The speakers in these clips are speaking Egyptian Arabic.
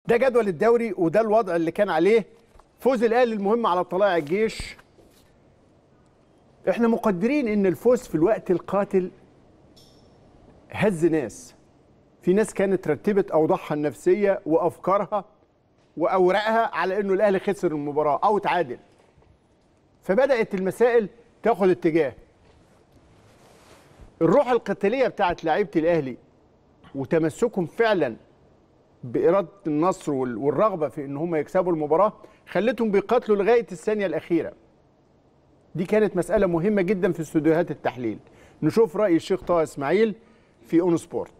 ده جدول الدوري وده الوضع اللي كان عليه فوز الاهلي المهم على طلائع الجيش احنا مقدرين ان الفوز في الوقت القاتل هز ناس في ناس كانت رتبت اوضاعها النفسيه وافكارها واوراقها على انه الاهلي خسر المباراه او تعادل فبدات المسائل تاخد اتجاه الروح القتاليه بتاعت لعيبه الاهلي وتمسكهم فعلا باراده النصر وال- والرغبه في ان هم يكسبوا المباراه خلتهم بيقاتلوا لغايه الثانيه الاخيره دي كانت مساله مهمه جدا في استوديوهات التحليل نشوف راي الشيخ طه اسماعيل في اون سبورت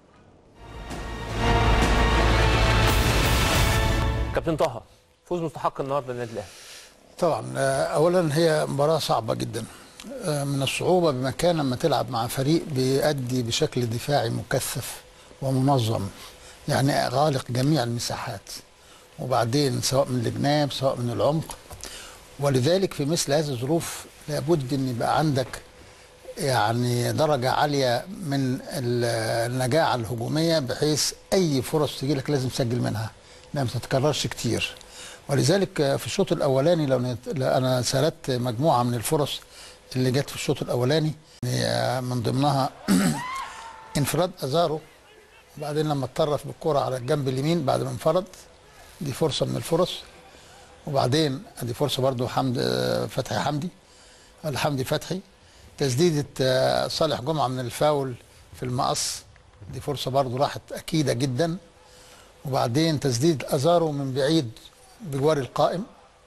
كابتن طه فوز مستحق النهارده للنادي الاهلي طبعا آه، اولا هي مباراه صعبه جدا آه، من الصعوبه بمكان لما تلعب مع فريق بيأدي بشكل دفاعي مكثف ومنظم يعني غالق جميع المساحات وبعدين سواء من الجناب سواء من العمق ولذلك في مثل هذه الظروف لابد ان يبقى عندك يعني درجة عالية من ال- النجاعة الهجومية بحيث أي فرص تجي لك لازم تسجل منها لا ما تتكررش كتير ولذلك في الشوط الأولاني لو نت- لو أنا سردت مجموعة من الفرص اللي جت في الشوط الأولاني يعني من ضمنها انفراد أزارو وبعدين لما اتطرف بالكرة على الجنب اليمين بعد ما انفرد دي فرصة من الفرص وبعدين ادي فرصة برضو حمد آه، فتحي حمدي ولا حمدي فتحي تسديدة آه، صالح جمعة من الفاول في المقص دي فرصة برضو راحت أكيدة جدا وبعدين تسديد أزارو من بعيد بجوار القائم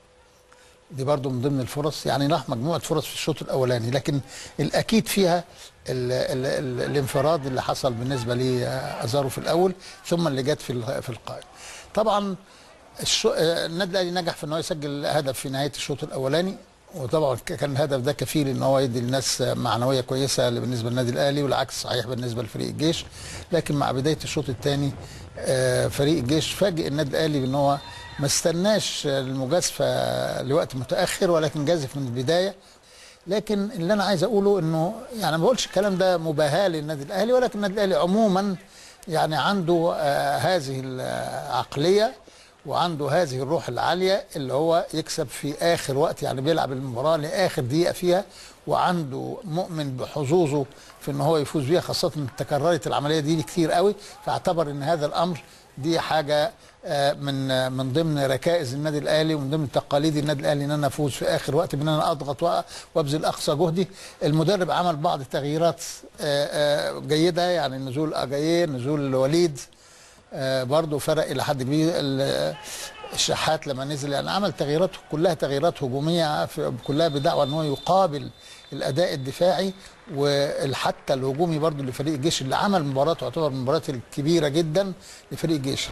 دي برضو من ضمن الفرص يعني راح مجموعة فرص في الشوط الأولاني لكن الأكيد فيها ال ال ال الانفراد اللي حصل بالنسبة لأزارو في الأول ثم اللي جت في ال- في القائم طبعا الشو... آه، النادي الاهلي نجح في ان هو يسجل هدف في نهايه الشوط الاولاني وطبعا ك- كان الهدف ده كفيل ان هو يدي للناس معنويه كويسه بالنسبه للنادي الاهلي والعكس صحيح بالنسبه لفريق الجيش لكن مع بدايه الشوط الثاني فريق الجيش فاجئ النادي الاهلي بان هو ما استناش المجازفه لوقت متاخر ولكن جازف من البدايه لكن اللي انا عايز اقوله انه يعني ما بقولش الكلام ده مباهاه للنادي الاهلي ولكن النادي الاهلي عموما يعني عنده آه هذه العقليه وعنده هذه الروح العاليه اللي هو يكسب في اخر وقت يعني بيلعب المباراه لاخر دقيقه فيها وعنده مؤمن بحظوظه في ان هو يفوز بيها خاصه ان تكررت العمليه دي كتير قوي فاعتبر ان هذا الامر دي حاجه آه، من آه، من ضمن ركائز النادي الاهلي ومن ضمن تقاليد النادي الاهلي ان انا افوز في اخر وقت بان انا اضغط وأ- وابذل اقصى جهدي المدرب عمل بعض التغييرات آه، آه، جيده يعني نزول اجاييه نزول وليد آه، برضه فرق الى حد كبير ال- الشحات لما نزل يعني عمل تغييرات كلها تغييرات هجوميه في- كلها بدعوى ان هو يقابل الاداء الدفاعي وحتى الهجومي برضه لفريق الجيش اللي عمل مباراه تعتبر من المباريات الكبيره جدا لفريق الجيش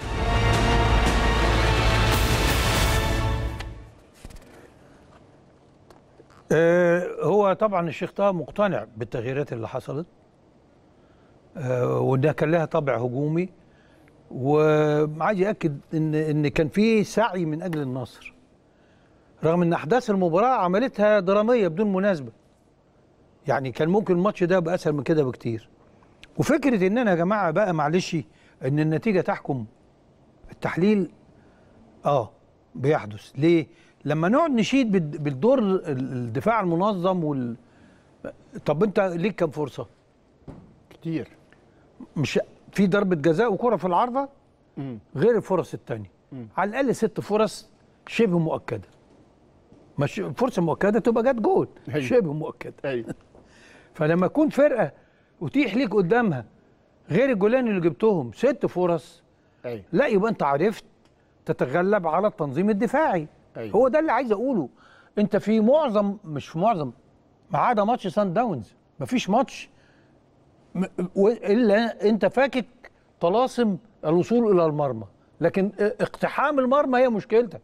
آه، هو طبعا الشيخ طه مقتنع بالتغييرات اللي حصلت آه، وده كان لها طابع هجومي وعايز ياكد ان ان كان في سعي من اجل النصر رغم ان احداث المباراه عملتها دراميه بدون مناسبه يعني كان ممكن الماتش ده يبقى اسهل من كده بكتير وفكره ان انا يا جماعه بقى معلش ان النتيجه تحكم التحليل اه بيحدث ليه لما نقعد نشيد بالد- بالدور ال- الدفاع المنظم وال طب انت ليك كام فرصه كتير مش في ضربه جزاء وكره في العارضه غير الفرص الثانيه على الاقل ست فرص شبه مؤكده مش فرصه مؤكده تبقى جت جول أيوة. شبه مؤكده ايوه فلما تكون فرقه وتيح ليك قدامها غير الجولان اللي جبتهم ست فرص ايوه لا يبقى انت عرفت تتغلب على التنظيم الدفاعي أيوة. هو ده اللي عايز اقوله انت في معظم مش في معظم ما عدا ماتش سان داونز مفيش ماتش م- و- الا انت فاكك طلاسم الوصول الى المرمى لكن ا- اقتحام المرمى هي مشكلتك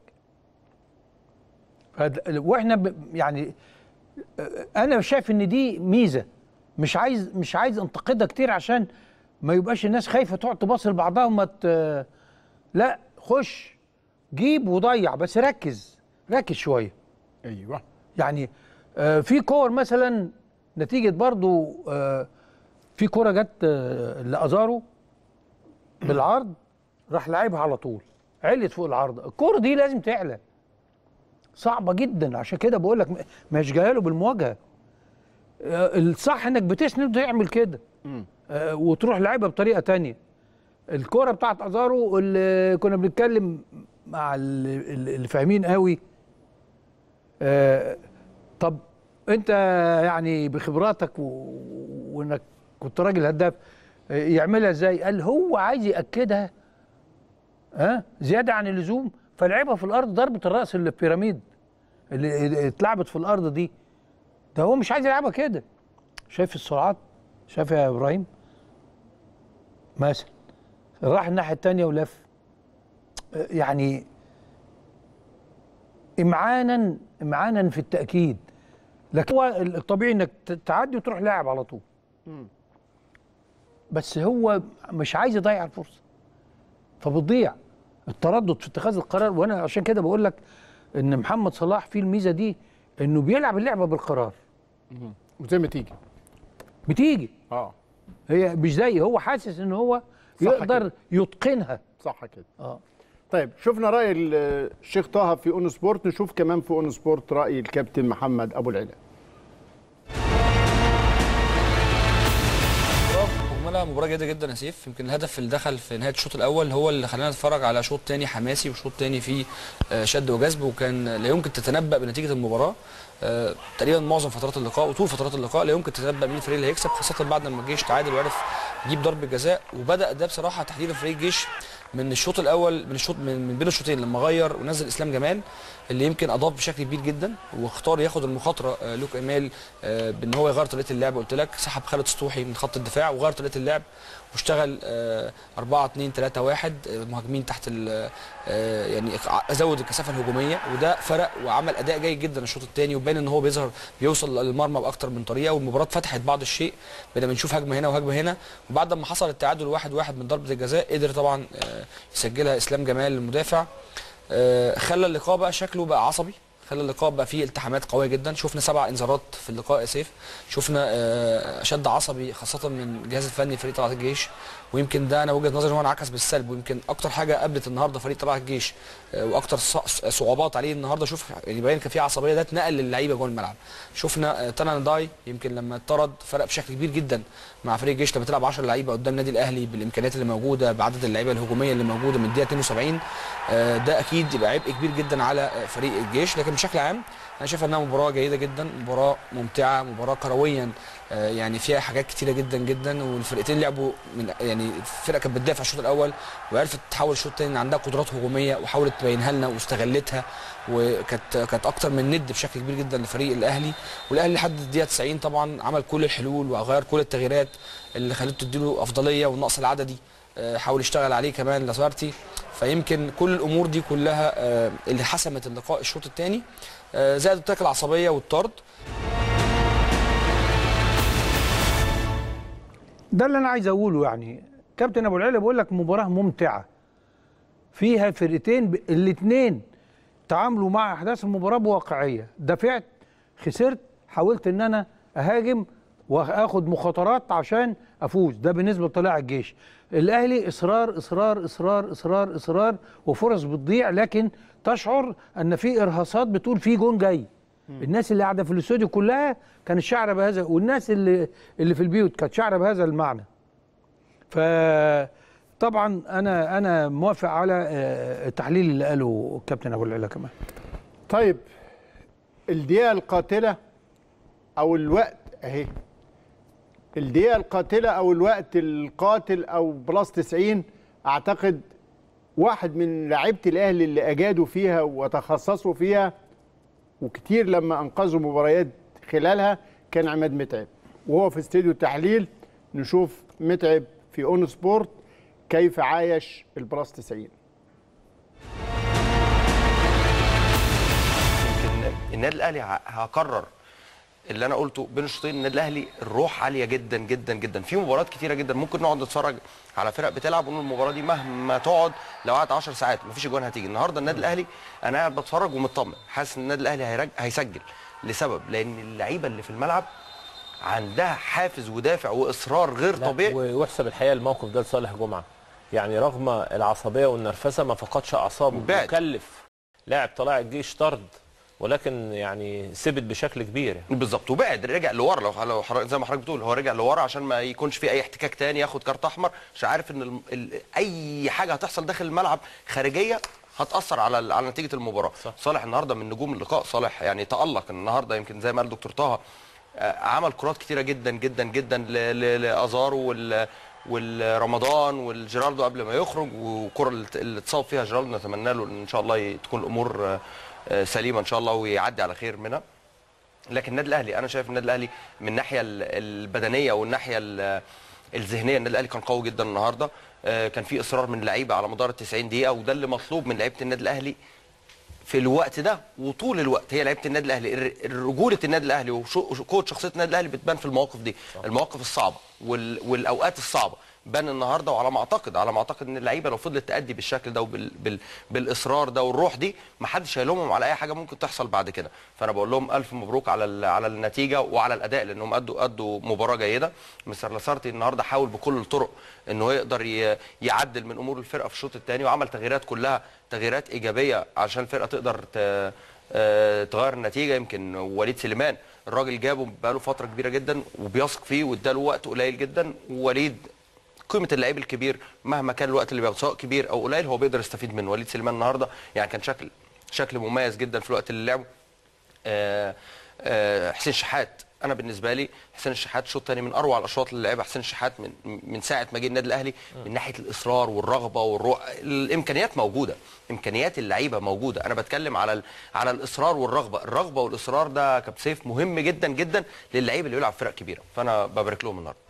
فد- واحنا ب- يعني اه، انا شايف ان دي ميزه مش عايز مش عايز انتقدها كتير عشان ما يبقاش الناس خايفه تقعد تبص لبعضها وما ت- لا خش جيب وضيع بس ركز ركز شويه ايوه يعني آه، في كور مثلا نتيجه برضو آه، في كوره جت آه، لازارو بالعرض راح لعبها على طول علت فوق العارضه الكوره دي لازم تعلى صعبه جدا عشان كده بقول لك م- مش جايه له بالمواجهه آه، الصح انك بتسند وتعمل كده آه، وتروح لعبها بطريقه تانية الكوره بتاعت ازارو اللي كنا بنتكلم مع اللي, اللي فاهمين قوي آه، طب انت يعني بخبراتك و... وانك كنت راجل هداف آه، يعملها ازاي قال هو عايز ياكدها ها زياده عن اللزوم فلعبها في الارض ضربه الراس اللي في بيراميد اللي اتلعبت في الارض دي ده هو مش عايز يلعبها كده شايف السرعات شايف يا ابراهيم مثلا راح الناحيه الثانيه ولف آه، يعني امعانا امعانا في التاكيد لكن هو الطبيعي انك ت- تعدي وتروح لاعب على طول بس هو مش عايز يضيع الفرصه فبتضيع التردد في اتخاذ القرار وانا عشان كده بقول لك ان محمد صلاح فيه الميزه دي انه بيلعب اللعبه بالقرار وزي ما تيجي بتيجي اه هي مش زي هو حاسس ان هو صح يقدر كده. يتقنها صح كده اه طيب شفنا راي الشيخ طه في اون سبورت نشوف كمان في اون سبورت راي الكابتن محمد ابو العلا مباراة مجملة مباراة جيدة جدا يا سيف يمكن الهدف اللي دخل في نهاية الشوط الأول هو اللي خلانا نتفرج على شوط تاني حماسي وشوط تاني فيه آه، شد وجذب وكان لا يمكن تتنبأ بنتيجة المباراة آه، تقريبا معظم فترات اللقاء وطول فترات اللقاء لا يمكن تتنبأ مين الفريق اللي هيكسب خاصة بعد ما الجيش تعادل وعرف يجيب ضربة جزاء وبدأ ده بصراحة تحديدا فريق الجيش من الشوط الأول من الشوط من, من بين الشوطين لما غير ونزل إسلام جمال اللي يمكن اضاف بشكل كبير جدا واختار ياخد المخاطره آه، لوك ايمال آه، بان هو يغير طريقه اللعب قلت لك سحب خالد سطوحي من خط الدفاع وغير طريقه اللعب واشتغل 4 2 3 1 مهاجمين تحت ال- آه، يعني ع- زود الكثافه الهجوميه وده فرق وعمل اداء جيد جدا الشوط الثاني وبان ان هو بيظهر بيوصل للمرمى باكتر من طريقه والمباراه فتحت بعض الشيء بدنا بنشوف هجمه هنا وهجمه هنا وبعد ما حصل التعادل واحد واحد من ضربه الجزاء قدر طبعا آه، يسجلها اسلام جمال المدافع آه، خلى اللقاء بقى شكله بقى عصبي خلى اللقاء بقى فيه التحامات قويه جدا شفنا سبع انذارات في اللقاء يا سيف شفنا آه، شد عصبي خاصه من الجهاز الفني فريق طلائع الجيش ويمكن ده انا وجهه نظري ان هو انعكس بالسلب ويمكن اكتر حاجه قابلت النهارده فريق طلائع الجيش آه، واكتر ص- صعوبات عليه النهارده شوف يعني باين كان في عصبيه ده اتنقل للعيبه جوه الملعب شفنا آه، تانا داي يمكن لما اتطرد فرق بشكل كبير جدا مع فريق الجيش لما تلعب 10 لعيبه قدام النادي الاهلي بالامكانيات اللي موجوده بعدد اللعيبه الهجوميه اللي موجوده من الدقيقه 72 آه، ده اكيد يبقى عبء كبير جدا على آه، فريق الجيش لكن بشكل عام انا شايف انها مباراه جيده جدا مباراه ممتعه مباراه كرويا آه، يعني فيها حاجات كتيره جدا جدا والفرقتين لعبوا من يعني الفرقه كانت بتدافع الشوط الاول وعرفت تحول الشوط الثاني ان عندها قدرات هجوميه وحاولت تبينها لنا واستغلتها وكانت كانت اكتر من ند بشكل كبير جدا لفريق الاهلي والاهلي لحد الدقيقه 90 طبعا عمل كل الحلول وغير كل التغييرات اللي خلته تديله افضليه والنقص العددي آه، حاول يشتغل عليه كمان لاسارتي فيمكن كل الامور دي كلها آه، اللي حسمت اللقاء الشوط الثاني زائد التاك العصبيه والطرد ده اللي انا عايز اقوله يعني كابتن ابو العلا بيقول لك مباراه ممتعه فيها فرقتين ب... الاثنين تعاملوا مع احداث المباراه بواقعيه دفعت خسرت حاولت ان انا اهاجم واخد مخاطرات عشان افوز ده بالنسبه لطلائع الجيش الاهلي اصرار اصرار اصرار اصرار اصرار وفرص بتضيع لكن تشعر ان في ارهاصات بتقول في جون جاي الناس اللي قاعده في الاستوديو كلها كانت شاعره بهذا والناس اللي اللي في البيوت كانت شاعره بهذا المعنى فطبعا انا انا موافق على آه، التحليل اللي قاله الكابتن ابو العلا كمان طيب الدقيقة القاتلة أو الوقت أهي الدقيقة القاتلة أو الوقت القاتل أو بلس 90 أعتقد واحد من لعيبة الأهلي اللي أجادوا فيها وتخصصوا فيها وكتير لما أنقذوا مباريات خلالها كان عماد متعب وهو في استديو التحليل نشوف متعب في اون سبورت كيف عايش البلس 90 يمكن النادي الاهلي ه- هكرر اللي انا قلته بين الشوطين النادي الاهلي الروح عاليه جدا جدا جدا في مباريات كتيره جدا ممكن نقعد نتفرج على فرق بتلعب ونقول المباراه دي مهما تقعد لو قعدت 10 ساعات مفيش اجوان هتيجي النهارده النادي الاهلي انا قاعد بتفرج ومطمن حاسس ان النادي الاهلي هيرج... هيسجل لسبب لان اللعيبه اللي في الملعب عندها حافز ودافع واصرار غير لا، طبيعي و- ويحسب الحقيقه الموقف ده لصالح جمعه يعني رغم العصبيه والنرفزه ما فقدش اعصابه بعد. مكلف لاعب طلائع الجيش طرد ولكن يعني ثبت بشكل كبير بالظبط وبعد رجع لورا لو لو حضرتك- زي ما حضرتك بتقول هو رجع لورا عشان ما يكونش في اي احتكاك تاني ياخد كارت احمر عشان عارف ان ال... ال... اي حاجه هتحصل داخل الملعب خارجيه هتاثر على ال- على نتيجه المباراه صح. صالح النهارده من نجوم اللقاء صالح يعني تالق النهارده يمكن زي ما قال دكتور طه آه، عمل كرات كتيره جدا جدا جدا ل... ل... لازارو وال والرمضان والجيرالدو قبل ما يخرج والكره اللي اللي اتصاب فيها جيرالدو نتمنى له ان شاء الله ي- تكون الامور آه، آه، سليمه ان شاء الله ويعدي على خير منها لكن النادي الاهلي انا شايف النادي الاهلي من الناحيه ال- البدنيه والناحيه ال- الذهنيه النادي الاهلي كان قوي جدا النهارده آه، كان في اصرار من اللعيبه على مدار ال 90 دقيقه وده اللي مطلوب من لعيبه النادي الاهلي في الوقت ده وطول الوقت هي لعيبه النادي الاهلي الر- رجوله النادي الاهلي وقوه شخصيه النادي الاهلي بتبان في المواقف دي المواقف الصعبه وال- والاوقات الصعبه بان النهارده وعلى ما اعتقد على ما اعتقد ان اللعيبه لو فضلت تادي بالشكل ده وبال بال بالاصرار ده والروح دي ما حدش هيلومهم على اي حاجه ممكن تحصل بعد كده فانا بقول لهم الف مبروك على ال- على النتيجه وعلى الاداء لانهم ادوا ادوا مباراه جيده مستر لاسارتي النهارده حاول بكل الطرق انه يقدر ي- يعدل من امور الفرقه في الشوط الثاني وعمل تغييرات كلها تغييرات ايجابيه عشان الفرقه تقدر ت- آه، تغير النتيجه يمكن وليد سليمان الراجل جابه بقاله فتره كبيره جدا وبيثق فيه واداله وقت قليل جدا ووليد قيمه اللعيب الكبير مهما كان الوقت اللي بياخده سواء كبير او قليل هو بيقدر يستفيد منه وليد سليمان النهارده يعني كان شكل شكل مميز جدا في الوقت اللي لعبه آه، آه، حسين شحات انا بالنسبه لي حسين الشحات شوط تاني من اروع الاشواط اللي لعبها حسين الشحات من من ساعه ما جه النادي الاهلي من ناحيه الاصرار والرغبه والروح الامكانيات موجوده امكانيات اللعيبه موجوده انا بتكلم على ال- على الاصرار والرغبه الرغبه والاصرار ده كابتن سيف مهم جدا جدا للعيب اللي بيلعب في فرق كبيره فانا ببارك لهم النهارده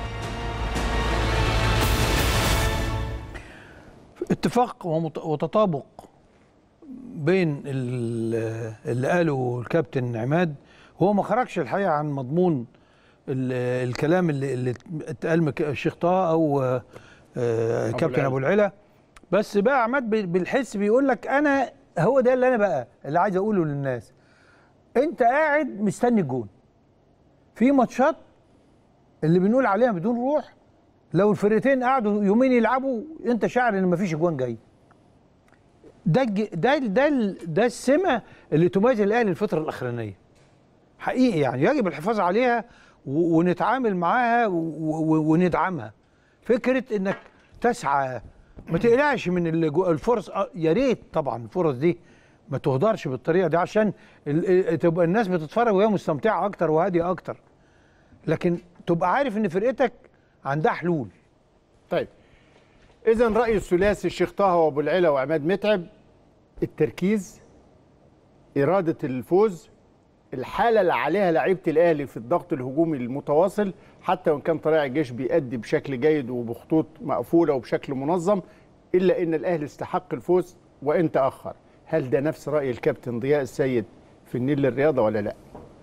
اتفاق ومت- وتطابق بين ال- اللي قاله الكابتن عماد هو ما خرجش الحقيقه عن مضمون ال- الكلام اللي اللي اتقال من الشيخ طه او آه، آه، كابتن العلا. ابو العلا بس بقى عماد بال- بالحس بيقول لك انا هو ده اللي انا بقى اللي عايز اقوله للناس انت قاعد مستني الجون في ماتشات اللي بنقول عليها بدون روح لو الفرقتين قعدوا يومين يلعبوا انت شاعر ان مفيش اجوان جاي ده الج- ده ده ال- ده السمه اللي تميز الاهلي الفتره الاخرانيه حقيقي يعني يجب الحفاظ عليها و- ونتعامل معاها و- و- وندعمها فكره انك تسعى ما تقلقش من الجو- الفرص آه، يا ريت طبعا الفرص دي ما تهدرش بالطريقه دي عشان ال- ال- تبقى الناس بتتفرج وهي مستمتعه اكتر وهاديه اكتر لكن تبقى عارف ان فرقتك عندها حلول طيب اذا راي الثلاثي الشيخ طه وابو العلا وعماد متعب التركيز اراده الفوز الحاله اللي عليها لعيبه الاهلي في الضغط الهجومي المتواصل حتى وان كان طلائع الجيش بيأدي بشكل جيد وبخطوط مقفوله وبشكل منظم الا ان الاهلي استحق الفوز وان تاخر هل ده نفس راي الكابتن ضياء السيد في النيل للرياضه ولا لا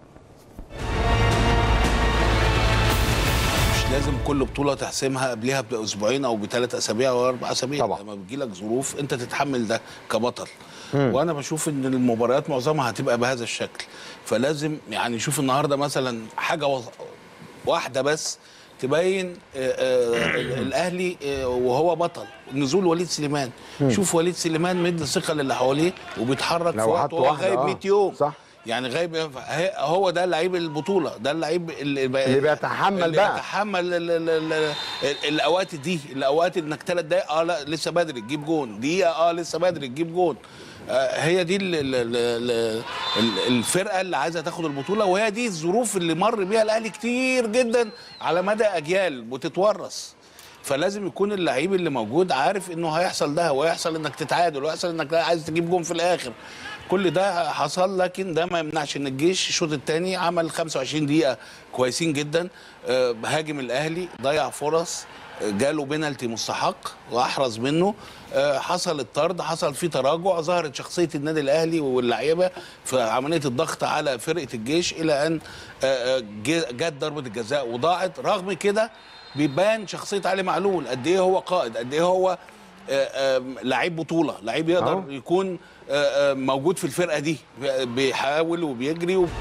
مش لازم كل بطوله تحسمها قبلها باسبوعين او بثلاث اسابيع او اربع اسابيع طبعا. لما بتجيلك ظروف انت تتحمل ده كبطل وانا بشوف ان المباريات معظمها هتبقى بهذا الشكل فلازم يعني شوف النهارده مثلا حاجه وص- واحده بس تبين آه، آه، الاهلي آه، وهو بطل نزول وليد سليمان شوف وليد سليمان مدي ثقه للي حواليه وبيتحرك في لو وقت حط وهو واحدة، غايب آه. 100 يوم صح. يعني غايب هي- هو ده لعيب البطوله ده اللعيب اللي, اللي بيتحمل اللي بقى. بيتحمل ال- ال- ال- ال- الاوقات دي الاوقات انك ثلاث دقايق اه لا لسه بدري تجيب جون دقيقه اه لسه بدري تجيب جون آه هي دي ال ال ال ال الفرقه اللي عايزه تاخد البطوله وهي دي الظروف اللي مر بيها الاهلي كتير جدا على مدى اجيال بتتورث فلازم يكون اللعيب اللي موجود عارف انه هيحصل ده وهيحصل انك تتعادل ويحصل انك عايز تجيب جون في الاخر كل ده حصل لكن ده ما يمنعش ان الجيش الشوط الثاني عمل 25 دقيقه كويسين جدا آه، هاجم الاهلي ضيع فرص آه، جاله بينالتي مستحق واحرز منه آه، حصل الطرد حصل فيه تراجع ظهرت شخصيه النادي الاهلي واللعيبه في عمليه الضغط على فرقه الجيش الى ان آه، آه، جه- جت ضربه الجزاء وضاعت رغم كده بيبان شخصيه علي معلول قد ايه هو قائد قد ايه هو آه، آه، لعيب بطوله لعيب يقدر أهو. يكون آه، آه، موجود في الفرقه دي بيحاول وبيجري وب...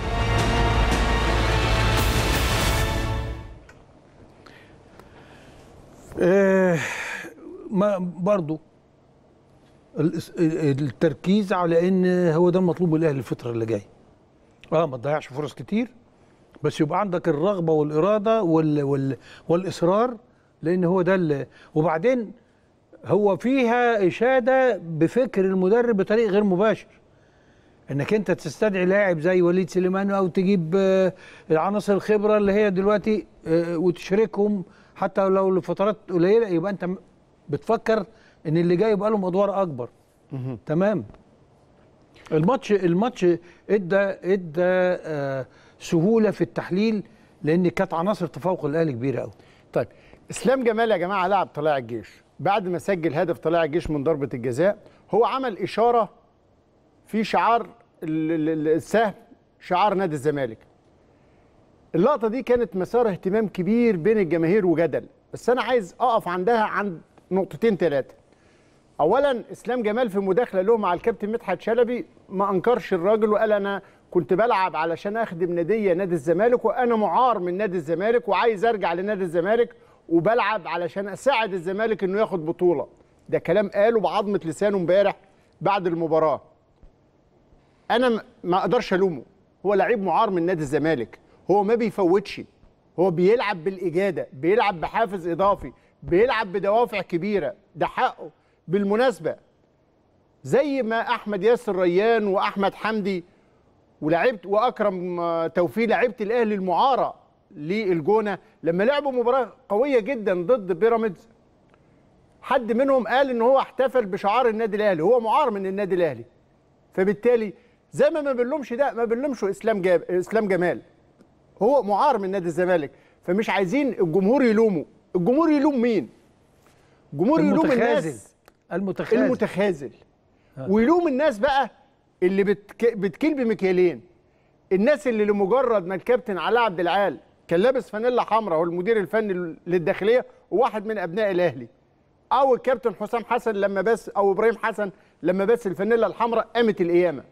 آه، ما برضه الاس- التركيز على ان هو ده المطلوب من الاهلي الفتره اللي جايه اه ما تضيعش فرص كتير بس يبقى عندك الرغبه والاراده وال وال والاصرار لان هو ده اللي وبعدين هو فيها اشاده بفكر المدرب بطريق غير مباشر انك انت تستدعي لاعب زي وليد سليمان او تجيب آه، العناصر الخبره اللي هي دلوقتي آه، وتشاركهم حتى لو لفترات قليله يبقى انت م- بتفكر ان اللي جاي يبقى لهم ادوار اكبر تمام الماتش الماتش ادى ادى آه، سهوله في التحليل لان كانت عناصر تفوق الاهلي كبيره قوي طيب اسلام جمال يا جماعه لعب طلائع الجيش بعد ما سجل هدف طلائع الجيش من ضربه الجزاء هو عمل اشاره في شعار ال- ال- ال- السهم شعار نادي الزمالك اللقطه دي كانت مسار اهتمام كبير بين الجماهير وجدل بس انا عايز اقف عندها عند نقطتين ثلاثه اولا اسلام جمال في مداخله له مع الكابتن مدحت شلبي ما انكرش الراجل وقال انا كنت بلعب علشان اخدم ناديه نادي الزمالك وانا معار من نادي الزمالك وعايز ارجع لنادي الزمالك وبلعب علشان اساعد الزمالك انه ياخد بطوله ده كلام قاله بعظمه لسانه امبارح بعد المباراه انا م- ما اقدرش الومه هو لعيب معار من نادي الزمالك هو ما بيفوتش هو بيلعب بالاجاده بيلعب بحافز اضافي بيلعب بدوافع كبيره ده حقه بالمناسبه زي ما احمد ياسر ريان واحمد حمدي ولعبت واكرم آه، توفيق لعيبه الاهلي المعاره للجونه لما لعبوا مباراه قويه جدا ضد بيراميدز حد منهم قال ان هو احتفل بشعار النادي الاهلي هو معار من النادي الاهلي فبالتالي زي ما ما بنلومش ده ما بنلومش اسلام جاب اسلام جمال هو معار من نادي الزمالك فمش عايزين الجمهور يلومه الجمهور يلوم مين الجمهور يلوم المتخاذل الناس المتخاذل المتخاذل ويلوم الناس بقى اللي بتك... بتكيل بمكيالين الناس اللي لمجرد ما الكابتن علاء عبد العال كان لابس فانيلا حمراء هو المدير الفني للداخليه وواحد من ابناء الاهلي او الكابتن حسام حسن لما بس او ابراهيم حسن لما بس الفانيلا الحمراء قامت القيامه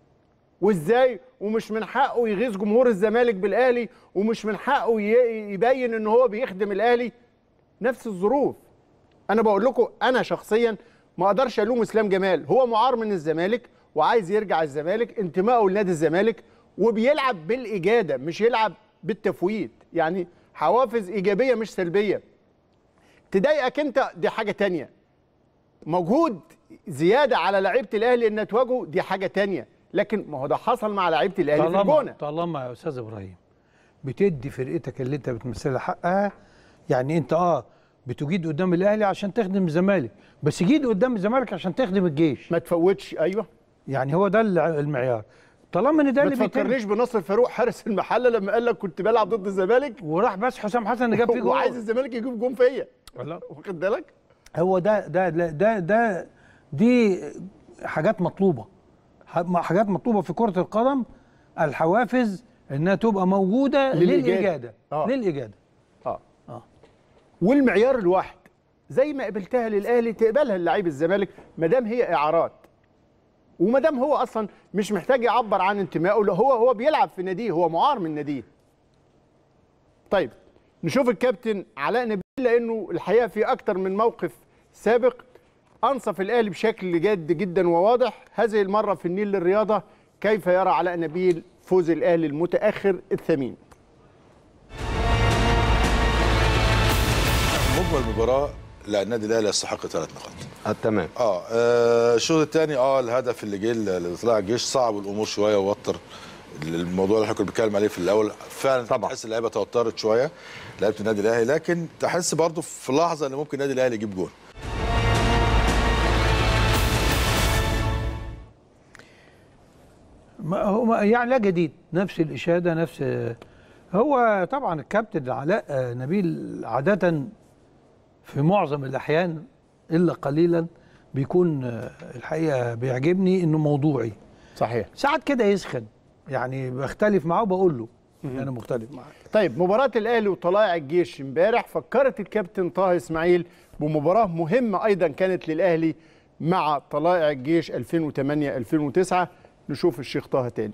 وازاي ومش من حقه يغيظ جمهور الزمالك بالاهلي ومش من حقه ي- يبين ان هو بيخدم الاهلي نفس الظروف انا بقول لكم انا شخصيا ما اقدرش الوم اسلام جمال هو معار من الزمالك وعايز يرجع الزمالك انتمائه لنادي الزمالك وبيلعب بالاجاده مش يلعب بالتفويت يعني حوافز ايجابيه مش سلبيه تضايقك انت دي حاجه تانية مجهود زياده على لعيبه الاهلي انها تواجهه دي حاجه تانية لكن ما هو ده حصل مع لعيبه الاهلي في طالما الجونه طالما يا استاذ ابراهيم بتدي فرقتك اللي انت بتمثلها حقها يعني انت اه بتجيد قدام الاهلي عشان تخدم الزمالك بس جيد قدام الزمالك عشان تخدم الجيش ما تفوتش ايوه يعني هو ده الع- المعيار طالما ان ده ما اللي بيتم تفكرنيش بنصر فاروق حارس المحله لما قال لك كنت بلعب ضد الزمالك وراح بس حسام حسن اللي جاب فيه جول وعايز الزمالك يجيب جون فيا لا. واخد بالك هو ده ده ده ده, ده دي حاجات مطلوبه ح- حاجات مطلوبه في كره القدم الحوافز انها تبقى موجوده للإجادة. للاجاده آه. للاجاده اه آه. والمعيار الواحد زي ما قبلتها للاهلي تقبلها للعيب الزمالك ما دام هي اعارات وما دام هو اصلا مش محتاج يعبر عن انتمائه لا هو هو بيلعب في ناديه هو معار من ناديه طيب نشوف الكابتن علاء نبيل لانه الحقيقه في اكتر من موقف سابق انصف الاهلي بشكل جاد جدا وواضح هذه المره في النيل للرياضه كيف يرى علاء نبيل فوز الاهلي المتاخر الثمين مجمل المباراه لا النادي الاهلي يستحق ثلاث نقاط آه تمام اه آه، الشوط الثاني اه الهدف اللي جه اللي طلع الجيش صعب الامور شويه ووتر الموضوع اللي احنا كنا بنتكلم عليه في الاول فعلا طبعا. تحس اللعيبه توترت شويه لعيبه النادي الاهلي لكن تحس برضو في لحظه ان ممكن النادي الاهلي يجيب جول ما هو ما- يعني لا جديد نفس الإشادة نفس هو طبعا الكابتن علاء آه، نبيل عادة في معظم الأحيان إلا قليلا بيكون آه، الحقيقة بيعجبني إنه موضوعي صحيح ساعات كده يسخن يعني بختلف معاه وبقول له أنا مختلف معاه طيب مباراة الأهلي وطلائع الجيش امبارح فكرت الكابتن طه إسماعيل بمباراة مهمة أيضا كانت للأهلي مع طلائع الجيش 2008 2009 نشوف الشيخ طه تاني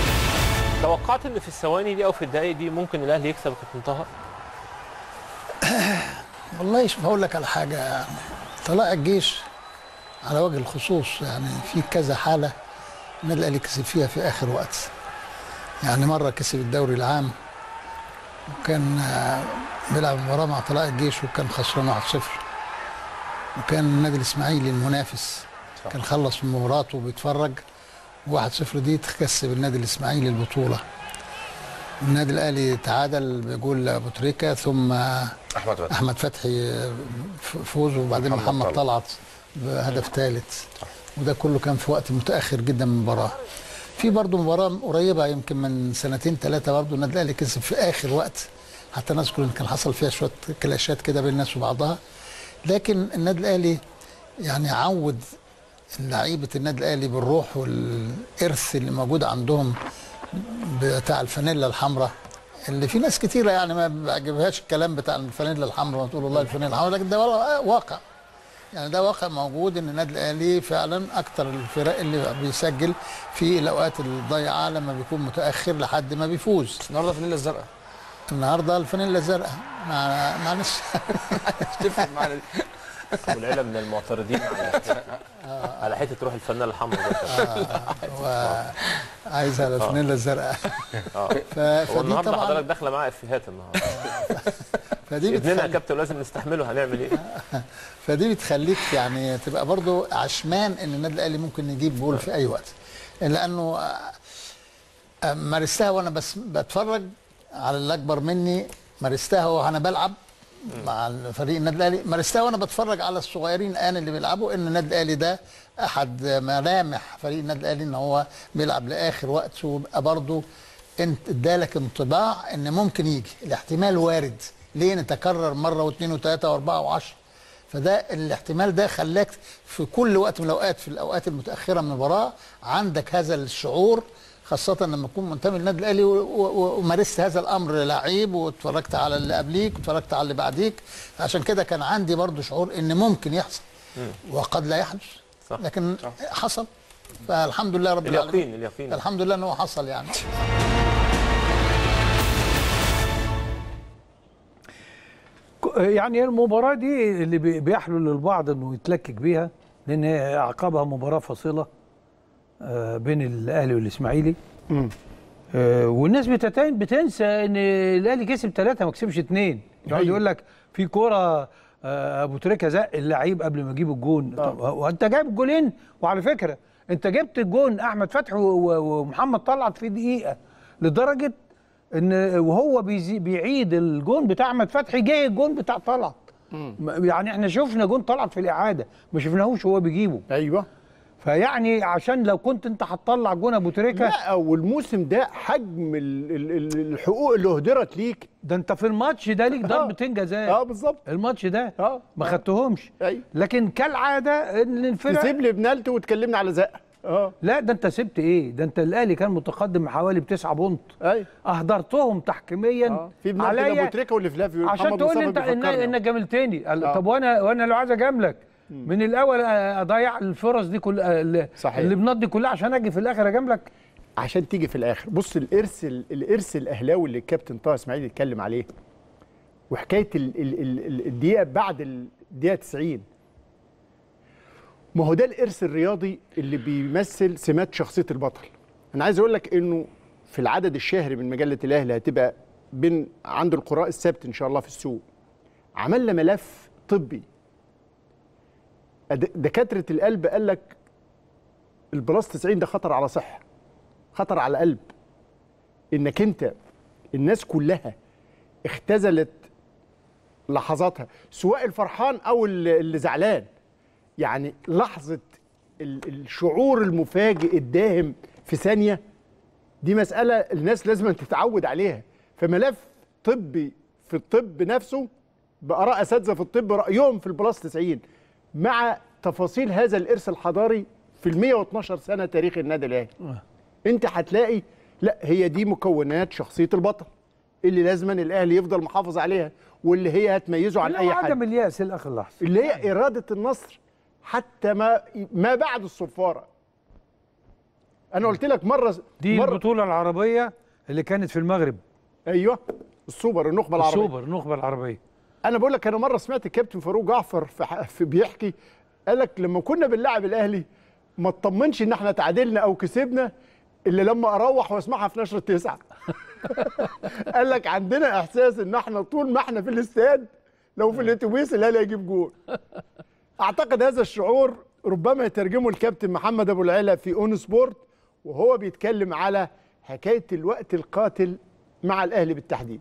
توقعت ان في الثواني دي او في الدقايق دي ممكن الاهلي يكسب يا كابتن طه والله شوف هقول لك على حاجه طلائع الجيش على وجه الخصوص يعني في كذا حاله النادي الاهلي كسب فيها في اخر وقت يعني مره كسب الدوري العام وكان آه، بيلعب مباراه مع طلائع الجيش وكان خسران 1-0 وكان النادي الاسماعيلي المنافس كان خلص من مباراته وبيتفرج 1-0 دي تكسب النادي الاسماعيلي البطوله النادي الاهلي تعادل بجول ابو تريكه ثم احمد فتحي احمد فتحي ف- فوز وبعدين محمد محمد, طلعت. طلعت بهدف ثالث وده كله كان في وقت متاخر جدا من المباراه في برضه مباراه قريبه يمكن من سنتين ثلاثه برضه النادي الاهلي كسب في اخر وقت حتى نذكر ان كان حصل فيها شويه كلاشات كده بين الناس وبعضها لكن النادي الاهلي يعني عود لعيبه النادي الاهلي بالروح والارث اللي موجود عندهم بتاع الفانيلا الحمراء اللي في ناس كتيرة يعني ما بيعجبهاش الكلام بتاع الفانيلا الحمراء وتقول والله الفانيلا الحمراء لكن ده وا- واقع يعني ده واقع موجود ان النادي الاهلي فعلا اكتر الفرق اللي بيسجل في الاوقات الضيعه لما بيكون متاخر لحد ما بيفوز النهارده فانيلا الزرقاء النهارده الفانيلا الزرقاء مع معلش تفرق معانا دي والعيله من المعترضين على على حته روح الفنانه الحمراء ده عايزها الفانيلا الزرقاء اه ف- هو فدي النهارده حضرتك طبعا داخله معاه افيهات النهارده فدي ابننا يا بتخلي كابتن لازم نستحمله هنعمل ايه؟ فدي بتخليك يعني تبقى برضو عشمان ان النادي الاهلي ممكن يجيب جول في اي وقت لانه آه، آه، مارستها وانا بس بتفرج على اللي اكبر مني مارستها وانا بلعب مع فريق النادي الاهلي مارستها وانا بتفرج على الصغيرين الان اللي بيلعبوا ان النادي الاهلي ده احد ملامح فريق النادي الاهلي ان هو بيلعب لاخر وقت ويبقى برضه انت ادالك انطباع ان ممكن يجي الاحتمال وارد ليه نتكرر مره واثنين وثلاثه واربعه وعشره فده الاحتمال ده خلاك في كل وقت من الاوقات في الاوقات المتاخره من المباراه عندك هذا الشعور خاصة لما تكون منتمي للنادي الاهلي و- و- ومارست هذا الامر لعيب واتفرجت على اللي قبليك واتفرجت على اللي بعديك عشان كده كان عندي برضو شعور ان ممكن يحصل وقد لا يحدث صح. لكن حصل فالحمد لله رب العالمين اليقين اليقين الحمد لله ان هو حصل يعني ك- يعني المباراة دي اللي بي- بيحلو للبعض انه يتلكك بيها لان هي اعقابها مباراة فاصلة آه، بين الاهلي والاسماعيلي آه، والناس بتتين بتنسى ان الاهلي كسب ثلاثة ما كسبش اثنين يقعد أيوة. يقول لك في كرة آه، ابو تريكة زق اللعيب قبل ما يجيب الجون طب وانت جايب الجولين وعلى فكرة انت جبت الجون احمد فتحي و- و- ومحمد طلعت في دقيقة لدرجة ان وهو بيزي بيعيد الجون بتاع احمد فتحي جه الجون بتاع طلعت م- يعني احنا شفنا جون طلعت في الاعاده ما شفناهوش وهو بيجيبه ايوه فيعني عشان لو كنت انت هتطلع جون ابو تريكه لا والموسم ده حجم ال- ال- ال- الحقوق اللي اهدرت ليك ده انت في الماتش ده ليك ضربتين جزاء اه بالظبط الماتش ده اه ما آه. خدتهمش ايوه لكن كالعاده ان الفرق تسيب لي بنالتي وتكلمنا على زقه اه لا ده انت سبت ايه ده انت الاهلي كان متقدم حوالي بتسعة بونت ايوه اهدرتهم تحكيميا اه في بنالتي عليا ابو تريكه واللي فلافيو عشان محمد تقول لي مصطفى انت إن- بيفكرني. انك جاملتني قال- آه. طب وانا وانا لو عايز اجاملك من الاول اضيع الفرص دي كلها اللي- صحيح. اللي بنضي كلها عشان اجي في الاخر اجاملك عشان تيجي في الاخر بص الارث الارث الاهلاوي اللي الكابتن طه اسماعيل اتكلم عليه وحكايه ال- ال- ال- ال- الدقيقه بعد الدقيقه 90 ما هو ده الارث الرياضي اللي بيمثل سمات شخصيه البطل انا عايز اقول لك انه في العدد الشهري من مجله الاهلي هتبقى بين عند القراء السبت ان شاء الله في السوق عملنا ملف طبي أد- دكاتره القلب قال لك البلاس 90 ده خطر على صحه خطر على القلب انك انت الناس كلها اختزلت لحظاتها سواء الفرحان او اللي اللي زعلان يعني لحظه ال- الشعور المفاجئ الداهم في ثانيه دي مساله الناس لازم تتعود عليها فملف طبي في الطب نفسه باراء اساتذه في الطب رايهم في البلاس 90 مع تفاصيل هذا الارث الحضاري في ال 112 سنه تاريخ النادي الاهلي انت هتلاقي لا هي دي مكونات شخصيه البطل اللي لازما الاهلي يفضل محافظ عليها واللي هي هتميزه عن لا، اي وعدم حد الياس لاخر لحظه اللي هي اراده النصر حتى ما ما بعد الصفاره انا قلت لك مره دي مرة البطوله العربيه اللي كانت في المغرب ايوه السوبر النخبه العربيه السوبر النخبه العربيه انا بقول لك انا مره سمعت الكابتن فاروق جعفر في, ح- في بيحكي قال لك لما كنا بنلعب الاهلي ما اطمنش ان احنا تعادلنا او كسبنا الا لما اروح واسمعها في نشره تسعه قال لك عندنا احساس ان احنا طول ما احنا في الاستاد لو في الاتوبيس الاهلي هيجيب جول اعتقد هذا الشعور ربما يترجمه الكابتن محمد ابو العلا في اون سبورت وهو بيتكلم على حكايه الوقت القاتل مع الاهلي بالتحديد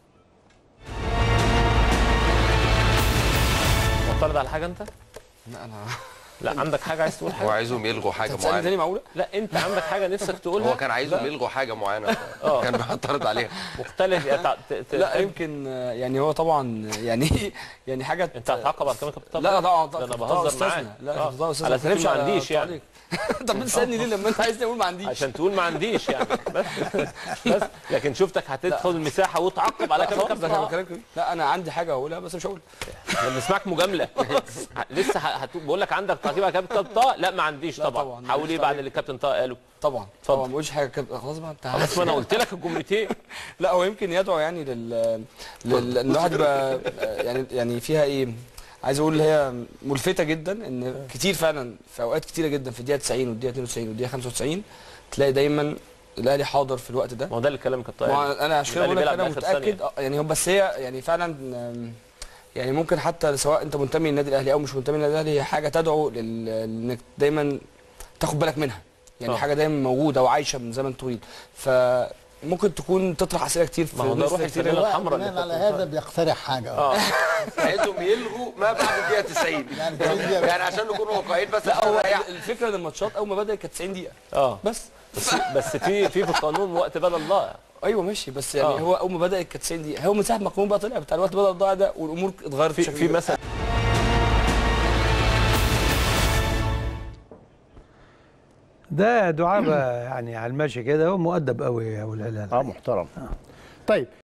معترض على حاجه انت؟ لا انا لا عندك حاجه عايز تقول هو حاجه؟ عايزهم يلغوا حاجه هتسالني معينه تاني معقوله لا انت عندك حاجه نفسك تقولها؟ هو كان عايزهم يلغوا حاجه معينه كان بيعترض عليها مختلف يعني تع- ت- ت- لا يمكن آه، يعني هو طبعا يعني يعني حاجه انت هتعاقب على كلامك بتطبق؟ لا طبعا ده انا بهزر معاك لا آه. بهزر استاذنا على ما اساس إن تتكلمش ما على عنديش يعني تعليق. طب بتسالني ليه لما انت عايز تقول ما عنديش عشان تقول ما عنديش يعني بس بس لكن شفتك هتدخل المساحه وتعقب على كلام خالص، ده كابتن كلام كبير. لا انا عندي حاجه اقولها بس مش هقول احنا بنسمعك مجامله لسه ه- هتقول بقول لك عندك تعقيب على كابتن طه لا ما عنديش لا طبعا طبعاً، حاول ماليش ايه بعد تعليق. اللي الكابتن طه قاله طبعا اتفضل. طبعا ما قلتش حاجه كده خلاص بقى انت خلاص ما انا قلت لك الجملتين لا هو يمكن يدعو يعني لل لل إن الواحد يبقى يعني يعني فيها ايه عايز اقول هي ملفته جدا ان كتير فعلا في اوقات كتيره جدا في الدقيقه 90 والدقيقه 92 والدقيقه 95 تلاقي دايما الاهلي حاضر في الوقت ده ما هو ده اللي كلام كابتن ما طه هو انا عشان كده الأهلي بقول لك بيلعب انا لآخر متاكد ثانية. آه، يعني هو بس هي يعني فعلا آم، يعني ممكن حتى سواء انت منتمي للنادي الاهلي او مش منتمي للنادي الاهلي هي حاجه تدعو لل- انك دايما تاخد بالك منها يعني آه. حاجه دايما موجوده وعايشه من زمن طويل فممكن تكون تطرح اسئله كتير في ما هو ده ناس روح كتير الفانيلا الحمراء اللي بناء على كابتن طه- هذا بيقترح حاجه اه عايزهم يلغوا ما بعد الدقيقه 90 يعني تريد- يعني عشان نكون واقعيين بس لا هو عشان نريح. الفكره ان الماتشات اول ما بدات كانت 90 دقيقه اه بس بس بس في في في القانون وقت بدل الله ايوه ماشي بس يعني آه. هو اول ما بدات كانت 90 دقيقه هو من ساعه ما القانون بقى طلع بتاع الوقت بدل الضايع ده والامور اتغيرت في بشكل في كبير. مثلا ده دعابه يعني على الماشي كده هو مؤدب قوي يا ابو الهلال اه محترم طيب